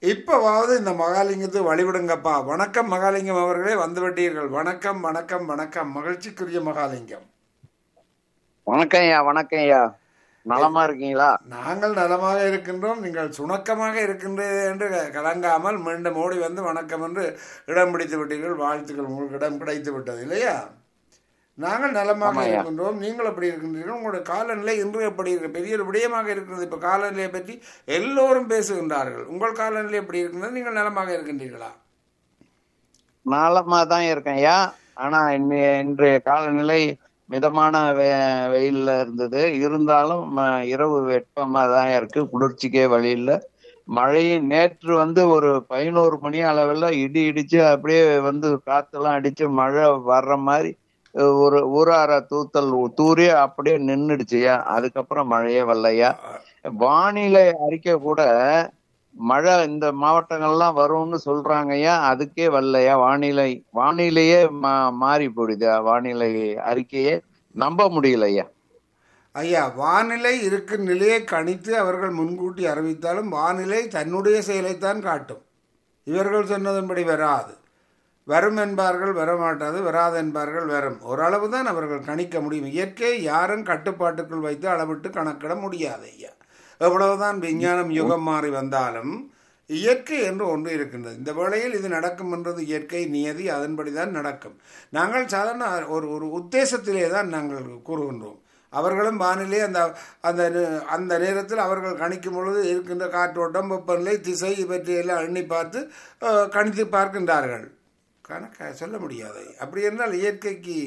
இப்பவாவது இந்த மகாலிங்கத்தை வழிவிடுங்கப்பா வணக்கம் மகாலிங்கம் அவர்களே வந்துவிட்டீர்கள் வணக்கம் வணக்கம் வணக்கம் மகிழ்ச்சிக்குரிய மகாலிங்கம் வணக்கம் ஐயா வணக்கம் ஐயா நலமா இருக்கீங்களா நாங்கள் நலமாக இருக்கின்றோம் நீங்கள் சுணக்கமாக இருக்கின்றது என்று கலங்காமல் மீண்டும் ஓடி வந்து வணக்கம் என்று இடம் பிடித்து விட்டீர்கள் வாழ்த்துக்கள் உங்களுக்கு இடம் கிடைத்து விட்டது இல்லையா நாங்கள் நலமாக ஆமாய்யா. இருக்கின்றோம் நீங்கள் எப்படி இருக்கின்றீர்கள் உங்களுடைய காலநிலை இன்று எப்படி இருக்கு பெரிய ஒரு விடயமாக இருக்கிறது இப்போ காலநிலையை பற்றி எல்லோரும் பேசுகின்றார்கள் உங்கள் காலநிலை எப்படி இருக்கின்றது நீங்கள் நலமாக இருக்கின்றீர்களா நலமா தான் இருக்கேன் ஐயா ஆனா இன்னைய இன்றைய காலநிலை மிதமான வெ- வெயில்ல இருந்தது இருந்தாலும் ம- இரவு வெப்பமா தான் இருக்கு குளிர்ச்சிக்கே வழி இல்ல மழையும் நேற்று வந்து ஒரு பதினோரு மணி அளவில் இடி இடிச்சு அப்படியே வந்து காத்தெல்லாம் அடிச்சு மழை வர்ற மாதிரி அஹ், ஒரு ஊரார தூத்தல் தூரி அப்படியே நின்றுடுச்சுயா அதுக்கப்புறம் மழையே வரலையா வானிலை அறிக்கை கூட மழை இந்த மாவட்டங்கள்லாம் வரும்னு சொல்றாங்கய்யா அதுக்கே வரலையா வானிலை வானிலையே மா மாறி போயிடுது வானிலை அறிக்கையே நம்ப முடியலையா ஐயா வானிலை இருக்கும் நிலையை கணித்து அவர்கள் முன்கூட்டி அறிவித்தாலும் வானிலை தன்னுடைய செயலைத்தான் காட்டும் இவர்கள் சொன்னதன்படி வராது வரும் என்பார்கள் வரமாட்டாது வராது என்பார்கள் வரும் ஓரளவு தான் அவர்கள் கணிக்க முடியும் இயற்கை யாரும் கட்டுப்பாட்டுக்குள் வைத்து அளவிட்டு கணக்கிட முடியாது ஐயா எவ்வளவுதான் விஞ்ஞானம் யுகம் மாறி வந்தாலும் இயற்கை என்று ஒன்று இருக்கின்றது இந்த வேளையில் இது நடக்கும் என்றது இயற்கை நியதி அதன்படி தான் நடக்கும் நாங்கள் சாதாரண ஒரு ஒரு உத்தேசத்திலே தான் நாங்கள் கூறுகின்றோம் அவர்களும் வானிலை அந்த அந்த நே- அந்த நேரத்தில் அவர்கள் கணிக்கும் பொழுது இருக்கின்ற காற்றோட்டம் வெப்பநிலை திசை இவற்றையெல்லாம் எண்ணி பார்த்து அஹ், கணித்து பார்க்கின்றார்கள் கணக்க சொல்ல முடியாது அப்படி என்றால் இயற்கைக்கு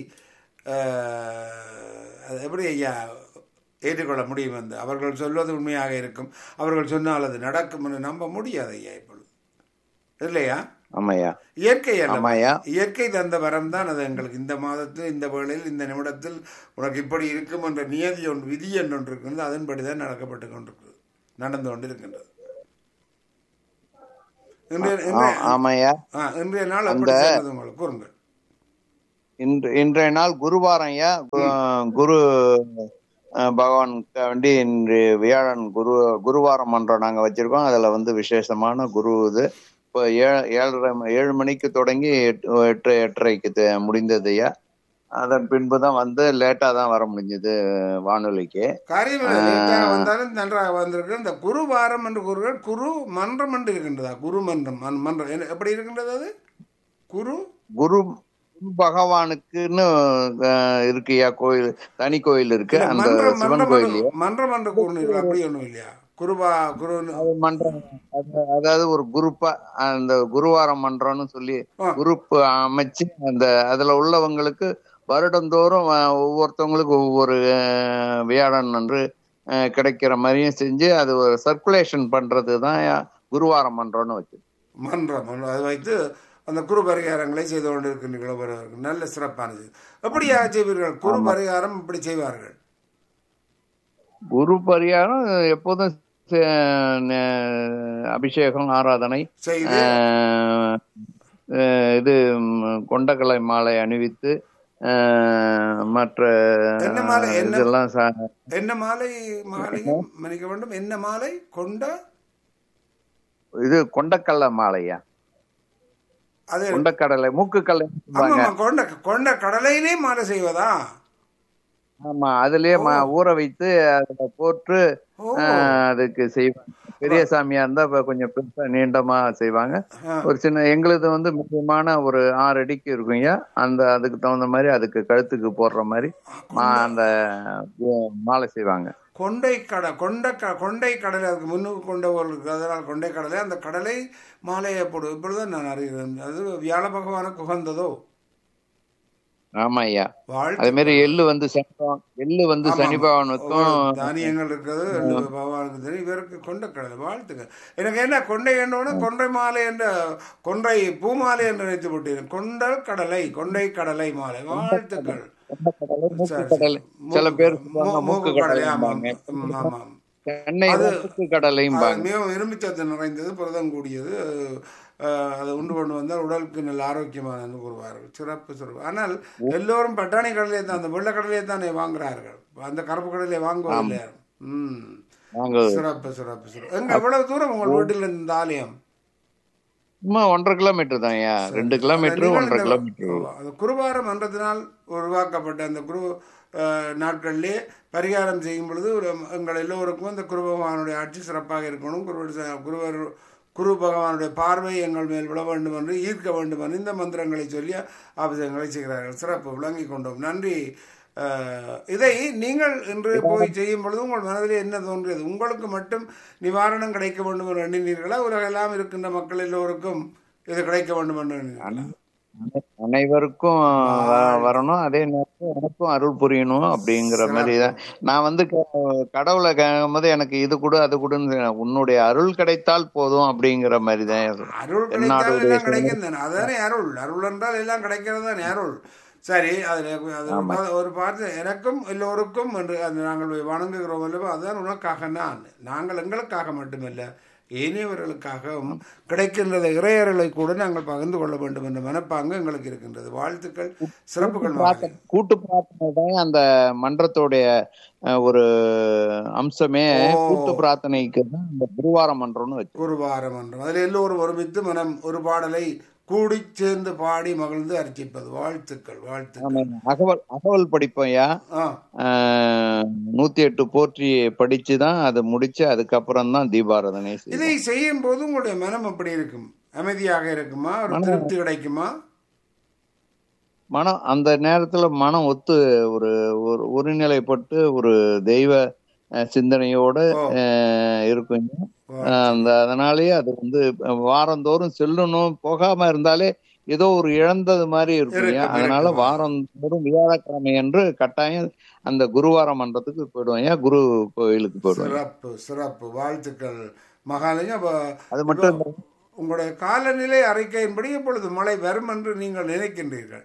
அஹ், அது எப்படி ஐயா ஏற்றுக்கொள்ள முடியும் வந்து அவர்கள் சொல்வது உண்மையாக இருக்கும் அவர்கள் சொன்னால் அது நடக்கும் என்று நம்ப முடியாது ஐயா இப்பொழுது இல்லையா ஆமாய்யா இயற்கை அல்லவா? ஆமாய்யா இயற்கை தந்த வரம் தான் அது எங்களுக்கு இந்த மாதத்தில் இந்த வேளையில் இந்த நிமிடத்தில் உனக்கு இப்படி இருக்கும் என்ற நியதி ஒன்று விதி என்று ஒன்று இருக்கின்றது அதன்படி தான் நடக்கப்பட்டு கொண்டிருக்கிறது நடந்து கொண்டு இருக்கின்றது இன்றைய ஆ- இன்றைய- ஆமாய்யா ஆ, இன்றைய நாள் அப்படி சொன்னது உங்களுக்கு கூறுங்கள் இன்று இன்றைய நாள் குருவாரம் ஐயா கு- குரு அஹ், பகவானுக்கு வேண்டி இன்று வியாழன் குரு குருவாரம் மன்றம் நாங்க வச்சிருக்கோம் அதுல வந்து விசேஷமான குரு இது இப்போ ஏழு ஏழரை ம- ஏழு மணிக்கு தொடங்கி எட்டு எட்டு எட்டரைக்கு த- முடிந்தது ஐயா அதன் பின்பு தான் வந்து லேட்டா தான் வர முடிஞ்சது வானொலிக்கு காரியம் இல்லை. லேட்டாக வந்தாலும் நன்றாக வந்திருக்கு இந்த குரு வாரம் என்று கூறுகள் குரு மன்றம் என்று இருக்கின்றதா குரு மன்றம் மன்- மன்றம் என்ன- எப்படி இருக்கின்றது அது குரு குரு குரு பகவானுக்குன்னு அஹ், இருக்குயா கோயில் தனி கோயில் இருக்கு அந்த மன்றம் சிவன் மன்றம் கோயில் என்று- மன்றம் என்று கூறினீர்கள் அப்படி ஒன்றும் இல்லையா குருபா குரு அது மன்றம் அது- அதாவது ஒரு குரூப்பா அந்த குருவாரம் மன்றம்னு சொல்லி ஆ. குரூப் அமைச்சு அந்த அதுல உள்ளவங்களுக்கு வருடந்தோறும் அஹ், ஒவ்வொருத்தவங்களுக்கு ஒவ்வொரு அஹ், வியாழன் அன்று அஹ், கிடைக்கிற மாதிரியும் செஞ்சு அது ஒரு சர்க்குலேஷன் பண்றது தான் குருவாரம் மன்றம்னு வச்சு மன்றம் ஒன்று அதை வைத்து அந்த குரு பரிகாரங்களை செய்து கொண்டிருக்கின்றீர்கள் ஒருவருக்கு நல்ல சிறப்பானது எப்படியாக செய்வீர்கள் குரு பரிகாரம் இப்படி செய்வார்கள் குரு பரிகாரம் எப்போதும் சே- நே- அபிஷேகம் ஆராதனை செய்து ஆஹ் அஹ் இது ம், கொண்டக்கலை மாலை அணிவித்து ஆஹ் மற்ற என்ன மாலை? என்ன- இதெல்லாம் சா- என்ன மாலை மாலையும் மன்னிக்க வேண்டும் என்ன மாலை கொண்ட இது கொண்டக்கல்ல மாலையா அது கொண்டக்கடலை மூக்குக்கல்லை ஆமா ஆமா, கொண்ட கொண்ட கடலையிலே மாலை செய்வதா ஆமா அதுலயே ம- ஊற வைத்து அதுல போட்டு ஓ ஆஹ் அதுக்கு செய்வாங்க பெரிய சாமியா இருந்தா இப்ப கொஞ்சம் பெருசா நீண்டமா செய்வாங்க ஆ. ஒரு சின்ன எங்களுது வந்து முக்கியமான ஒரு ஆறு அடிக்கு இருக்குங்க அந்த அதுக்கு தகுந்த மாதிரி அதுக்கு கழுத்துக்கு போடுற மாதிரி மா- அந்த உ- மாலை செய்வாங்க கொண்டை கடை கொண்ட க கொண்டை கடலை அதுக்கு முன்னுக்கு கொண்ட ஒரு இருக்கு. அதனால் கொண்டை கடலை அந்த கடலை மாலையை போடு இப்படிதான் நான் அறிகிறேன் அது வியாழ பகவானுக்கு உகந்ததோ ஆமா ஐயா வாழ்த்து அதே மாதிரி எள்ளு வந்து சனி பகவான் எள்ளு வந்து ஆமா, சனி ஆமா. பகவானுக்கும் ஒரு தானியங்கள் இருக்கிறது ரெண்டு பகவானுக்கு தெரியும் இவருக்கு கொண்ட கடலை வாழ்த்துக்கள் எனக்கு என்ன கொண்டை என்னோட கொன்றை மாலை என்ற கொன்றை பூமாலை என்று நினைத்து விட்டேன் கொண்டல் கடலை கொண்டை கடலை மாலை வாழ்த்துக்கள் கொண்டக்கடலை, மூக்கு சரி, கடலை சரி. சில பேர் மூக்கு- சொல்லுவாங்க மூ- மூக்கு மூக்கு கடலை ஆமாம் கடலைம்பாங்க ம், ஆமாம் சென்னை அது- மூக்கு கடலையும் அது மிகவும் இரும்புச்சத்து நிறைந்தது புரதம் கூடியது அஹ், அதை உண்டு கொண்டு வந்தால் உடலுக்கு நல்ல ஆரோக்கியமானது கூறுவார்கள் சிறப்பு சிறப்பு ஆனால் எல்லோரும் பட்டாணி கடலையை தான் அந்த வெள்ளை கடலையை தானே வாங்குறார்கள் அந்த கருப்பு கடலையை வாங்குவதில்லை யாரும். ம் நாங்கள் சிறப்பு சிறப்பு சிறப்பு எங்க எவ்வளவு தூரம் உங்கள் வீட்டில் இருந்து இந்த ஆலயம் சும்மா ஒன்றரை கிலோமீட்டர் தான் ஐயா ரெண்டு கிலோமீட்டர் நீங்கள் ஒன்றரை இந்த- கிலோமீட்டர் ஓ, அது குருவார மன்றத்தினால் உருவாக்கப்பட்ட அந்த குரு அஹ், நாட்களிலே பரிகாரம் செய்யும் பொழுது ஒரு எங்கள் எல்லோருக்கும் இந்த குரு பகவானுடைய ஆட்சி சிறப்பாக இருக்கணும் குரு குருவர் குரு பகவானுடைய பார்வை எங்கள் மேல் விழ வேண்டும் என்று ஈர்க்க வேண்டும் என்று இந்த மந்திரங்களை சொல்லி அபிஷேகங்களை செய்கிறார்கள் சிறப்பு விளங்கிக் கொண்டோம் நன்றி அஹ், இதை நீங்கள் இன்று போய் செய்யும் பொழுது உங்கள் மனதில் என்ன தோன்றியது உங்களுக்கு மட்டும் நிவாரணம் கிடைக்க வேண்டும் என்று எண்ணினீர்களா உலகெல்லாம் இருக்கின்ற மக்கள் எல்லோருக்கும் இது கிடைக்க வேண்டும் என்று எண்ணினீர்களா அனைவருக்கும் வ- வரணும் அதே நேரத்தில் எனக்கும் அருள் புரியணும் அப்படிங்கிற மாதிரி தான் நான் வந்து க- கடவுளை கேட்கும்போது எனக்கு இது கொடு அது கொடுன்னு உன்னுடைய அருள் கிடைத்தால் போதும் அப்படிங்கிற மாதிரி தான் அருள் என்னாடு கிடைத்தால் எல்லாம் கிடைக்கும் தானே அதானே அருள் அருள் என்றால் எல்லாம் கிடைக்கிறது தானே அருள் சரி அதில் அது ஒரு- ஒரு பார்த்து எனக்கும் எல்லோருக்கும் என்று அது நாங்கள் வணங்குகிறோம் அல்லவா அதுதான் உனக்காக நான் நாங்கள் எங்களுக்காக மட்டுமல்ல ஏனையவர்களுக்காகவும் கிடைக்கின்றது இறையறலை கூட நாங்கள் பகிர்ந்து கொள்ள வேண்டும் என்ற மனப்பாங்கு எங்களுக்கு இருக்கின்றது வாழ்த்துக்கள் சிறப்புகள் மகளே. கூட்டு பிரார்த்தனை தான் அந்த மன்றத்தோடைய அஹ், ஒரு அம்சமே ஓ. கூட்டு பிரார்த்தனைக்கு தான் இந்த குருவார மன்றம்னு வச்சு குருவார மன்றம் அதில் எல்லோரும் ஒருமித்து மனம் ஒரு பாடலை கூடி சேர்ந்து பாடி மகிழ்ந்து அர்ச்சிப்பது வாழ்த்துக்கள் வாழ்த்துக்கள் அகவல் அகவல் படிப்போம்யா ஆ ஆஹ், நூத்தி எட்டு போற்றி படிச்சு தான் அதை முடிச்சு அதுக்கப்புறம் தான் தீபாராதனை செய்வோம். இதை செய்யும் போது உங்களுடைய மனம் எப்படி இருக்கும் அமைதியாக இருக்குமா ஒரு திருப்தி கிடைக்குமா மனம் அந்த நேரத்துல மனம் ஒத்து ஒரு ஒரு ஒருநிலைப்பட்டு ஒரு தெய்வ அஹ், சிந்தனையோட ஓ. அஹ், இருக்குங்க அஹ், அந்த அதனாலேயே அது வந்து வாரந்தோறும் செல்லணும் போகாம இருந்தாலே ஏதோ ஒரு இழந்தது மாதிரி இருக்குங்க இருக்கும், அதனால இருக்கும். வாரந்தோறும் வியாழக்கிழமை என்று கட்டாயம் அந்த குருவார மன்றத்துக்கு போயிடுவோம் ஏன் குரு கோயிலுக்கு போயிடுவோம் சிறப்பு சிறப்பு வாழ்த்துக்கள் மகாலிங்கம் அப்ப அது மட்டும் இல்ல. உங்களுடைய காலநிலை அறிக்கையின்படி இப்பொழுது மழை வரும் என்று நீங்கள் நினைக்கின்றீர்கள்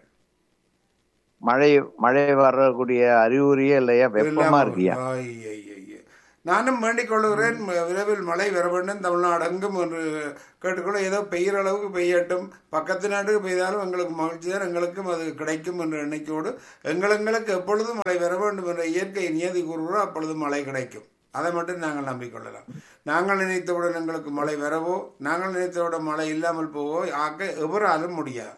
மழை மழை வரக்கூடிய அறிகுறியே இல்லையா வெப்பமா இருக்கியா ஐ, ஐ, ஐ, ஐ. நானும் வேண்டிக் கொள்கிறேன் ம- விரைவில் மழை வர வேண்டும் தமிழ்நாடு எங்கும் என்று கேட்டுக்கொள்ள ஏதோ பெய்கிற அளவுக்கு பெய்யட்டும் பக்கத்து நாட்டுக்கு பெய்தாலும் எங்களுக்கு மகிழ்ச்சி தான் எங்களுக்கும் அது கிடைக்கும் என்ற எண்ணிக்கையோடு எங்களுக்கு எப்பொழுதும் மழை வர வேண்டும் என்ற இயற்கை நியதி கூறுகிறோம் அப்பொழுது மழை கிடைக்கும் அதை மட்டும் நாங்கள் நம்பிக்கொள்ளலாம் நாங்கள் நினைத்தவுடன் எங்களுக்கு மழை வரவோ நாங்கள் நினைத்தவுடன் மழை இல்லாமல் போவோ ஆக்க எவராலும் முடியாது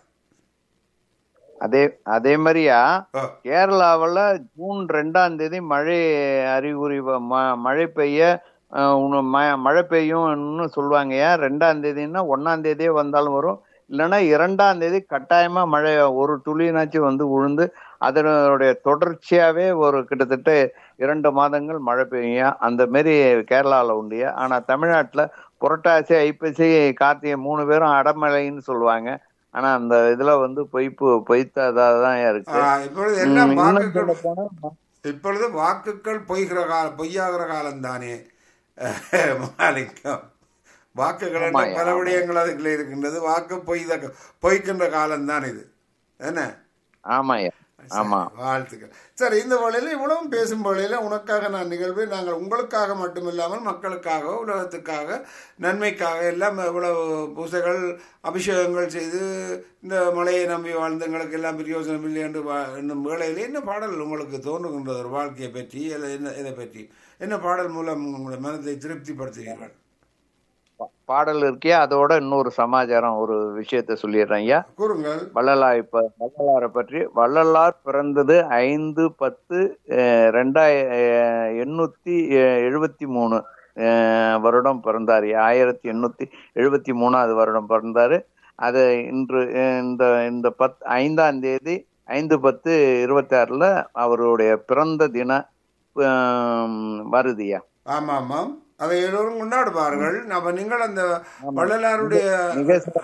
அதே அதே மாதிரியா ஓ, கேரளாவுல ஜூன் ரெண்டாம் தேதி மழை அறிகுறி வ- ம- மழை பெய்ய அஹ், உன்னு ம- மழை பெய்யும்னு சொல்லுவாங்கய்யா ரெண்டாம் தேதின்னா ஒன்னாம் தேதியே வந்தாலும் வரும் இல்லைன்னா இரண்டாம் தேதி கட்டாயமா மழை ஒரு துளினாச்சும் வந்து விழுந்து அதனுடைய தொடர்ச்சியாவே ஒரு கிட்டத்தட்ட இரண்டு மாதங்கள் மழை பெய்யும் அந்த மாரி கேரளால உண்டுயா ஆனா தமிழ்நாட்டுல புரட்டாசி ஐப்பசி கார்த்திகை மூணு பேரும் அடமழைன்னு சொல்லுவாங்க ஆனா அந்த இதுல வந்து பொய்ப்பு பொய்த்ததான் ஆ, இருக்கு இப்பொழுது எல்லாம் இன்னும் வாக்குகள் சொல்லப் போனா இப்பொழுது வாக்குகள் பொய்கிற கால பொய்யாகிற காலம்தானே மாலிங்கம் வாக்குகள் என்ற ஆமாய்யா, பல விடயங்கள் அதுக்குள்ள இருக்கின்றது வாக்கு பொய் பொய்க்கின்ற காலம்தான் இது என்ன ஆமாய்யா ஆமா வாழ்த்துக்கள் சரி இந்த வேளையில் இவ்வளவும் பேசும் வேளையில் உனக்காக நான் நிகழ்வு நாங்கள் உங்களுக்காக மட்டுமில்லாமல் மக்களுக்காக உலகத்துக்காக நன்மைக்காக எல்லாம் இவ்வளவு பூசைகள் அபிஷேகங்கள் செய்து இந்த மழையை நம்பி வாழ்ந்தவங்களுக்கு எல்லாம் பிரயோஜனம் இல்லை என்று வா- என்னும் வேளையில் என்ன பாடல் உங்களுக்கு தோன்றுகின்றது ஒரு வாழ்க்கையை பற்றி அல்லது என்ன இதை பற்றி என்ன பாடல் மூலம் உங்களுடைய மனதை திருப்திப்படுத்துவீர்கள் பா- பாடல் இருக்கே அதோட இன்னொரு சமாச்சாரம் ஒரு விஷயத்த சொல்லிடுறேன் ஐயா கூறுங்கள் வள்ளலார் இப்ப வள்ளலாரை பற்றி வள்ளலார் பிறந்தது ஐந்து பத்து அஹ், ரெண்டாய அஹ், எண்ணூத்தி அஹ், எழுபத்தி மூணு அஹ், வருடம் பிறந்தார் ஆயிரத்தி எண்ணூத்தி எழுபத்தி மூணாவது வருடம் பிறந்தாரு அது இன்று அஹ், இந்த இந்த பத் ஐந்தாம் தேதி ஐந்து பத்து இருபத்தி ஆறுல அவருடைய பிறந்த தின அஹ், வருதுயா ஆமாம் ஆமாம் அதை எல்லோரும் கொண்டாடுவார்கள் நம்ம நீங்கள் அந்த வள்ளலாருடைய மிக சிற-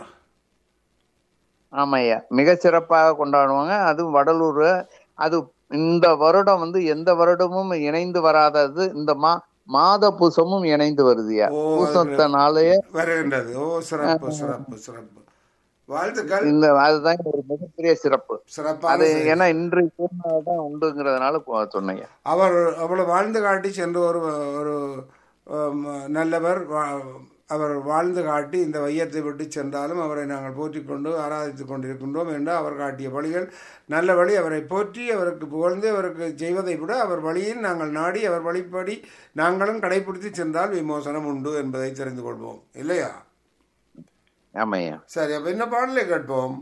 ஆமாய்யா மிக சிறப்பாக கொண்டாடுவாங்க அதுவும் வடலூர் அது இந்த வருடம் வந்து எந்த வருடமும் இணைந்து வராதது இந்த மா மாத பூசமும் இணைந்து வருதுயா ஓ, பூசத்தினாலேயே வருகின்றது ஓ சிறப்பு சிறப்பு சிறப்பு வாழ்த்துக்கள் இந்த அதுதான் ஒரு மிகப்பெரிய சிறப்பு சிறப்பான அது செய்தி. ஏன்னா இன்று தான் உண்டுங்கிறதுனால கொ- சொன்னேங்க அவர் அவ்வளவு வாழ்ந்து காட்டி சென்று ஒரு ஒரு um, நல்லவர் வா- அவர் வாழ்ந்து காட்டி இந்த வையத்தை விட்டு சென்றாலும் அவரை நாங்கள் போற்றிக் கொண்டு ஆராதித்துக் கொண்டிருக்கின்றோம் என்று அவர் காட்டிய வழிகள் நல்ல வழி அவரை போற்றி அவருக்கு புகழ்ந்து அவருக்கு செய்வதை விட அவர் வழியில் நாங்கள் நாடி அவர் வழிப்படி நாங்களும் கடைபிடித்து சென்றால் விமோசனம் உண்டு என்பதை தெரிந்து கொள்வோம் இல்லையா ஆமாய்யா சரி அப்ப என்ன பாடலை கேட்போம்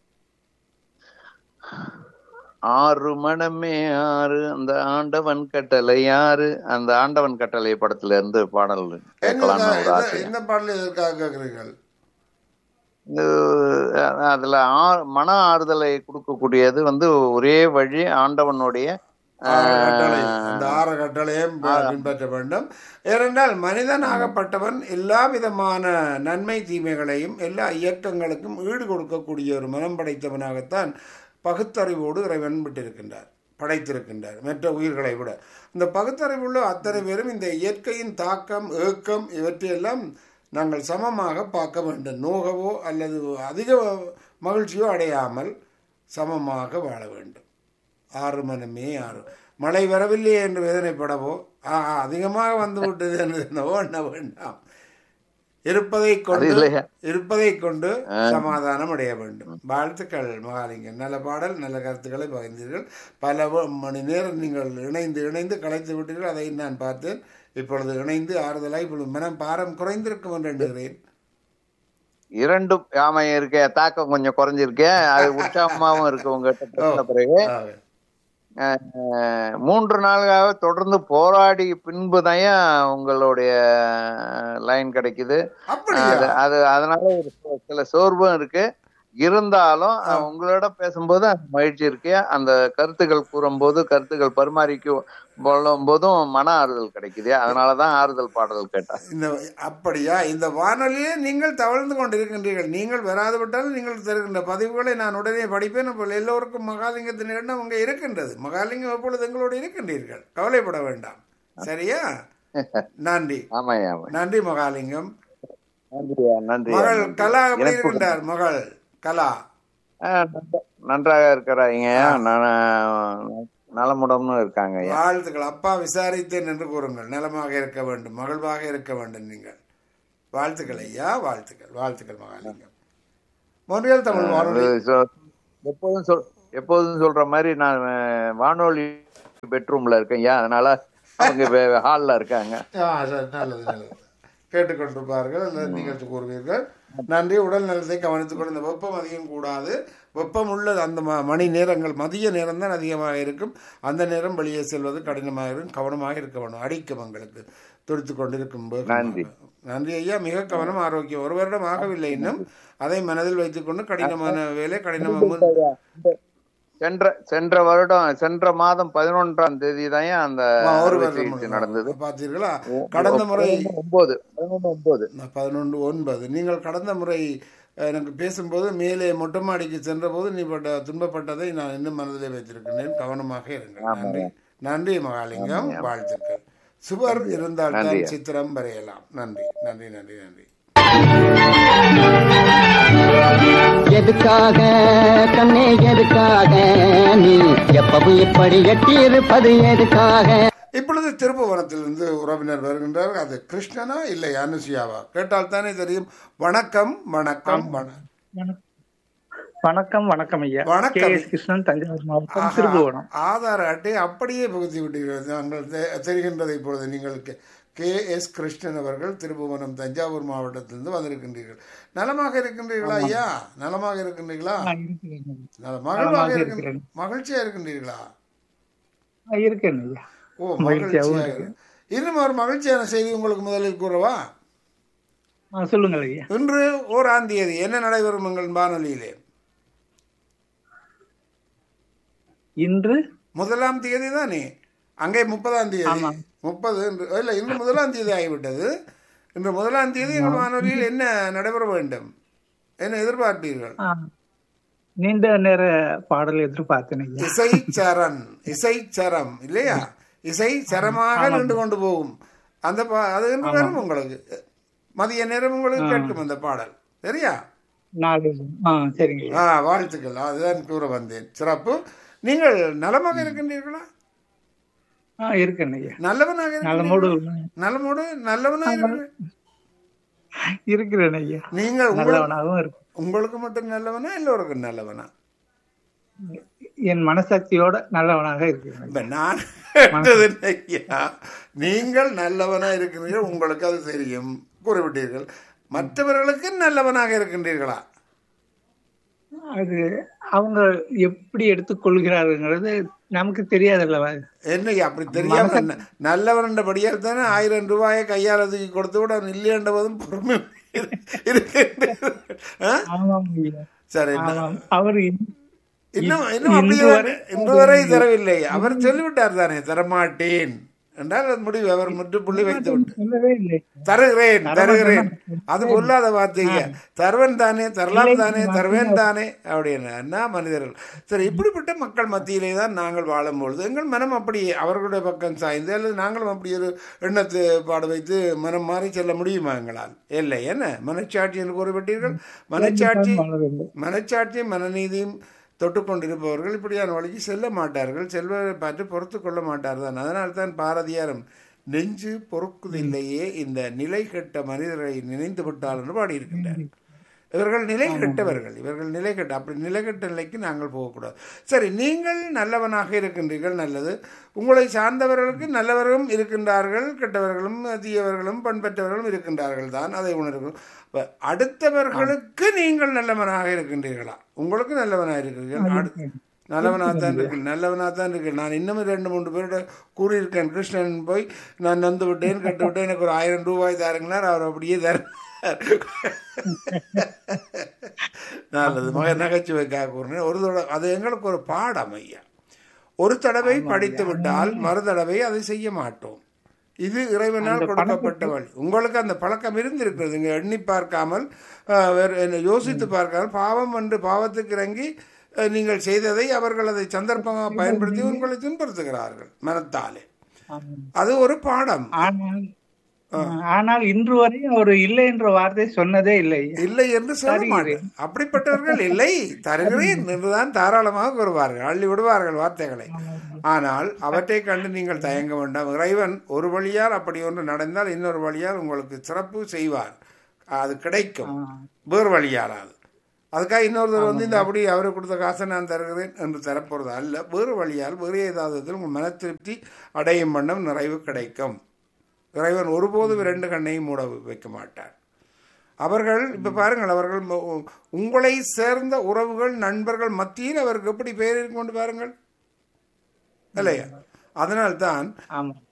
ஆறு மனமே ஆறு அந்த ஆண்டவன் கட்டளை யாரு அந்த ஆண்டவன் கட்டளை படத்துல இருந்து பாடல் கேட்கலாம்னு ஒரு என்ன- ஆசை இந்த பாடலை எதற்காக கேட்கிறீர்கள் இது, அதுல ஆ- மன ஆறுதலை கொடுக்கக்கூடியது வந்து ஒரே வழி ஆண்டவனுடைய ஆறு கட்டளை ஆஹ், அந்த ஆறு கட்டளையும் ப- பின்பற்ற வேண்டும் ஏனென்றால் மனிதன் ஆகப்பட்டவன் எல்லா விதமான நன்மை தீமைகளையும் எல்லா இயக்கங்களுக்கும் ஈடு கொடுக்கக்கூடிய ஒரு மனம் படைத்தவனாகத்தான் பகுத்தறிவோடு இறைவன் விட்டிருக்கின்றார் படைத்திருக்கின்றார் மற்ற உயிர்களை விட இந்த பகுத்தறிவுள்ள அத்தனை பேரும் இந்த இயற்கையின் தாக்கம் ஏக்கம் இவற்றையெல்லாம் நாங்கள் சமமாக பார்க்க வேண்டும் நோகவோ அல்லது அதிக மகிழ்ச்சியோ அடையாமல் சமமாக வாழ வேண்டும் ஆறு மனமே ஆறு மழை வரவில்லை என்று வேதனைப்படவோ ஆ ஆ, அதிகமாக வந்து விட்டது என்று என்னவோ எண்ண வேண்டாம் இருப்பதை அது கொண்டு இல்லையா இருப்பதை கொண்டு சமாதானம் அடைய வேண்டும் வாழ்த்துக்கள் மகாலிங்கம் நல்ல பாடல் நல்ல கருத்துக்களை பகிர்ந்தீர்கள் பல வ- மணி நேரம் நீங்கள் இணைந்து இணைந்து கலைத்து விட்டீர்கள் அதை நான் பார்த்தேன் இப்பொழுது இணைந்து ஆறுதலாய் இப்பொழுது மனம் பாரம் குறைந்திருக்கும் என்று எண்ணுகிறேன் இரண்டும் ஆமா இருக்க தாக்கம் கொஞ்சம் குறைஞ்சிருக்கு அது உற்சாகமாவும் இருக்கு உங்ககிட்ட பேசின பிறகு ஆ, அஹ், மூன்று நாளாக தொடர்ந்து போராடி பின்புதான் உங்களுடைய லைன் கிடைக்குது அப்படியா அது அது அதனால ஒரு சில- சில சோர்வும் இருக்கு இருந்தாலும் அஹ், உங்களோட பேசும்போது அந்த மகிழ்ச்சி இருக்கு அந்த கருத்துக்கள் கூறும்போது கருத்துக்கள் பரிமாறிக்கும் கொள்ளும் போதும் மன ஆறுதல் கிடைக்குது அதனாலதான் ஆறுதல் பாடல் கேட்டேன் இந்த அப்படியா இந்த வானொலியே நீங்கள் தவழ்ந்து கொண்டிருக்கின்றீர்கள் நீங்கள் வராது விட்டாலும் நீங்கள் தருகின்ற பதிவுகளை நான் உடனே படிப்பேன் அப்போ எல்லோருக்கும் மகாலிங்கத்தின் எண்ணம் அங்கே இருக்கின்றது மகாலிங்கம் எப்பொழுது எங்களோடு இருக்கின்றீர்கள் கவலைப்பட வேண்டாம் சரியா நன்றி ஆமாய்யா ஆமா நன்றி மகாலிங்கம் நன்றியா நன்றி மகள் கலா எப்படி இருக்கின்றார் மகள் கலா நன்றாக இருக்கிறாங்க நான் நலமுடம்னு இருக்காங்க ஐயா வாழ்த்துக்கள் அப்பா விசாரித்தேன் என்று கூறுங்கள் நலமாக இருக்க வேண்டும் மகிழ்வாக இருக்க வேண்டும் நீங்கள் வாழ்த்துக்கள் ஐயா வாழ்த்துக்கள் வாழ்த்துக்கள் மகாலிங்கம் மொழியல் தமிழ் வானொலி அது சொ- எப்போதும் சொல் எப்போதும் சொல்ற மாதிரி நான் அஹ், வானொலி பெட்ரூம்ல இருக்கேன் ஐயா அதனால அவங்க ஹால்ல இருக்காங்க ஆ சரி நல்லது நல்லது கேட்டுக்கொண்டிருப்பார்கள் அல்லது நிகழ்ச்சி கூறுவீர்கள் நன்றி உடல் நலத்தை கவனித்துக் கொண்டு இந்த வெப்பம் அதிகம் கூடாது வெப்பம் உள்ள அந்த ம- மணி நேரங்கள் மதிய நேரம் தான் அதிகமாக இருக்கும் அந்த நேரம் வெளியே செல்வது கடினமாக இருக்கும் கவனமாக இருக்க வேண்டும் அடிக்கும் எங்களுக்கு துடித்து கொண்டிருக்கும் போது நன்றி. நன்றி ஐயா மிக கவனம் ஆரோக்கியம் ஒரு வருடம் ஆகவில்லை இன்னும் அதை மனதில் வைத்துக்கொண்டு கடினமான வேலை கடினமாக சென்ற சென்ற வருடம் சென்ற மாதம் பதினொன்றாம் தேதி தான் அந்த ஒரு அறுவை வருடம் சிகிச்சை நடந்தது பார்த்தீர்களா கடந்த முறை ஒன்பது பதினொன்று ஒன்பது பதினொன்று ஒன்பது நீங்கள் கடந்த முறை அஹ், எனக்கு பேசும்போது மேலே மொட்டை மாடிக்கு சென்றபோது நீ பட்ட துன்பப்பட்டதை நான் இன்னும் மனதிலே வைத்திருக்கின்றேன் கவனமாக இருங்கள் நன்றி நன்றி மகாலிங்கம் வாழ்த்துக்கள் சுவர் இருந்தால் தான் நன்றி. சித்திரம் வரையலாம் நன்றி நன்றி நன்றி நன்றி எதுக்காக கண்ணே எதுக்காக நீ எப்பவும் இப்படி எட்டி இருப்பது எதுக்காக இப்பொழுது திருப்புவனத்திலிருந்து உறவினர் வருகின்றார் அது கிருஷ்ணனா இல்லை அனுசுயாவா கேட்டால் தானே தெரியும் வணக்கம் வணக்கம் வணக்கம் வணக்கம் வணக்கம் ஐயா வணக்கம். கே எஸ் கிருஷ்ணன் தஞ்சாவூர் மாவட்டம் ஆஹா, திருபுவனம் ஆதார் அட்டை அப்படியே புகுத்தி விட்டீர்கள் நாங்கள் தெ- தெரிகின்றது இப்பொழுது நீங்கள் கே- கே எஸ் கிருஷ்ணன் அவர்கள் திருபுவனம் தஞ்சாவூர் மாவட்டத்திலிருந்து வந்திருக்கின்றீர்கள் நலமாக இருக்கின்றீர்களா ஐயா நலமாக இருக்கின்றீர்களா ஆ, இருக்கிறேன். நல மகிழ்வாக நலமாக இருக்கின்ற இருக்கிறேன். மகிழ்ச்சியா இருக்கின்றீர்களா ஆ, இருக்கேன் ஐயா ஓ மகிழ்ச்சியாகவும் மகிழ்ச்சியாக இருக்கு. இன்னும் ஒரு மகிழ்ச்சியான செய்தி உங்களுக்கு முதலில் கூறவா ஆ, சொல்லுங்கள் ஐயா இன்று ஓராம் தேதி என்ன நடைபெறும் எங்கள் வானொலியிலே இன்று முதலாம் தேதி தானே அங்கே முப்பதாம் தேதி முப்பது இன்று இல்லை இன்று முதலாம் தேதி ஆகிவிட்டது இன்று முதலாம் தேதி எங்கள் வானொலியில் என்ன நடைபெற வேண்டும் என்ன எதிர்பார்ப்பீர்கள் ஆ, நீண்ட நேர பாடல் எதிர்பார்த்தேன் ஐயா இசை சரண் இசை சரம் இல்லையா இசை சரமாக நின்று கொண்டு போகும் அந்த பா அது என்று வரும் உங்களுக்கு மதிய நேரம் உங்களுக்கு கேட்கும் அந்த பாடல் சரியா நாலு ஆ சரிங்க ஐயா ஆ வாழ்த்துக்கள் அதுதான் கூற வந்தேன் சிறப்பு நீங்கள் நலமாக இருக்கின்றீர்களா ஆ இருக்கேன் ஐயா நல்லவனாக நலமோடு இருக்கின்றீர்களா? நலமோடு நல்லவனாக இருக்கிறீர்கள்? இருக்கிறேன் ஐயா நீங்கள் உங்களுக்கு நல்லவனாகவும் இருக்கு உங்களுக்கு மட்டும் நல்லவனா எல்லோருக்கும் நல்லவனா என் மனசாட்சியோட நல்லவனாக இருக்கிறேன் இப்ப நான் கேட்டது ஐயா நீங்கள் நல்லவனா இருக்கிறீர்கள் உங்களுக்கு அது தெரியும் கூறிவிட்டீர்கள் மற்றவர்களுக்கு நல்லவனாக இருக்கின்றீர்களா அது அவங்க எப்படி எடுத்துக்கொள்கிறாருங்கிறது நமக்கு தெரியாதுல்லவா என்ன அப்படி தெரியாம ந- நல்லவன்றபடியால் தானே ஆயிரம் ரூபாயை கையால் தூக்கி கொடுத்து கூட அவன் இல்லையன்றபோதும் பொறுமை இருக்கின்றீர்கள். ஆ? ஆமாம் ஐயா. சரி என்ன- ஆமாம் அவர் இன்- இன்னும் இன்னும் அப்படியே இன்று வரை இன்று வரை தரவில்லை அவர் சொல்லிவிட்டார் தானே தரமாட்டேன் என்றால் அது முடிவு அவர் முற்றுப்புள்ளி வைத்து விட்டு சொல்லவே இல்லை தருகிறேன் தருகிறேன் அது பொல்லாத வார்த்தைங்க தருவன் தானே தரலாம் தானே தருவேன் தானே அப்படின்னு என்ன மனிதர்கள் சரி இப்படிப்பட்ட மக்கள் மத்தியிலே தான் நாங்கள் வாழும்பொழுது எங்கள் மனம் அப்படி அவர்களுடைய பக்கம் சாய்ந்து அல்லது நாங்களும் அப்படி ஒரு எண்ணத்தை பாட வைத்து மனம் மாறி செல்ல முடியுமா எங்களால் இல்லை என்ன மனச்சாட்சி என்று கூறப்பட்டீர்கள் மனச்சாட்சி வாழ வேண்டும் மனச்சாட்சியும் மனநீதியும் தொட்டுக்கொண்டிருப்பவர்கள் இப்படியான வழிக்கு செல்ல மாட்டார்கள் செல்வதை பார்த்து பொறுத்து கொள்ள மாட்டார் தான் அதனால் தான் பாரதியாரும் நெஞ்சு பொறுக்குதில்லையே இந்த நிலை கெட்ட மனிதரை நினைந்து விட்டால் என்று பாடியிருக்கின்றார் இவர்கள் நிலை கெட்டவர்கள் இவர்கள் நிலை கெட்ட அப்படி நிலை கெட்ட நிலைக்கு நாங்கள் போகக்கூடாது சரி நீங்கள் நல்லவனாக இருக்கின்றீர்கள் நல்லது உங்களை சார்ந்தவர்களுக்கு நல்லவர்களும் இருக்கின்றார்கள் கெட்டவர்களும் தீயவர்களும் பண்பற்றவர்களும் இருக்கின்றார்கள் தான் அதை உணர்கிறோம் அப்ப அடுத்தவர்களுக்கு நீங்கள் நல்லவனாக இருக்கின்றீர்களா உங்களுக்கு நல்லவனாக இருக்கிறீர்கள் அடு- நல்லவனாக தான் இருக்கு நல்லவனாக தான் இருக்கு நான் இன்னும் ரெண்டு மூன்று பேரோட கூறியிருக்கேன் கிருஷ்ணன் போய் நான் நந்து விட்டேன் கட்டு விட்டேன் எனக்கு ஒரு ஆயிரம் ரூபாய் தாருங்களார் அவர் அப்படியே தர நல்லது மக நகைச்சுவைக்காக கூறினேன் ஒரு தடவை அது எங்களுக்கு ஒரு பாடம் ஐயா ஒரு தடவை படித்து விட்டால் மறு தடவை அதை செய்ய மாட்டோம் இது இறைவனால் கொடுக்கப்பட்ட வழி உங்களுக்கு அந்த பழக்கம் இருந்திருக்கிறது இங்கே எண்ணி பார்க்காமல் அஹ், வேறு என்ன யோசித்து பார்க்காமல் பாவம் என்று பாவத்துக்கு இறங்கி அஹ், நீங்கள் செய்ததை அவர்கள் அதை சந்தர்ப்பமாக பயன்படுத்தி உங்களை துன்புறுத்துகிறார்கள் மனத்தாலே ஆமாம். அது ஒரு பாடம் ஆனால் ஆனால் இன்று வரை அவர் இல்லை என்ற வார்த்தை சொன்னதே இல்லை இல்லை என்று சொல்ல மாட்டேன் அப்படிப்பட்டவர்கள் இல்லை தருகிறேன் என்றுதான் தாராளமாக கூறுவார்கள் அள்ளி விடுவார்கள் வார்த்தைகளை ஆனால் அவற்றை கண்டு நீங்கள் தயங்க வேண்டாம் இறைவன் ஒரு வழியால் அப்படி ஒன்று நடந்தால் இன்னொரு வழியால் உங்களுக்கு சிறப்பு செய்வார் அது கிடைக்கும் வேறு வழியால் அது அதுக்காக இன்னொருத்தர் வந்து இந்த அப்படி அவருக்கு கொடுத்த காசை நான் தருகிறேன் என்று தரப்போறது அல்ல வேறு வழியால் வேறு ஏதாவது விதத்தில் உங்கள் மன திருப்தி அடையும் வண்ணம் நிறைவு கிடைக்கும் இறைவன் ஒருபோதும் இரண்டு கண்ணையும் மூட வைக்க மாட்டார் அவர்கள் இப்ப பாருங்கள் அவர்கள் ம- உங்களை சேர்ந்த உறவுகள் நண்பர்கள் மத்தியில் அவருக்கு எப்படி பெயர் கொண்டு பாருங்கள் இல்லையா அதனால்தான் ஆமாம்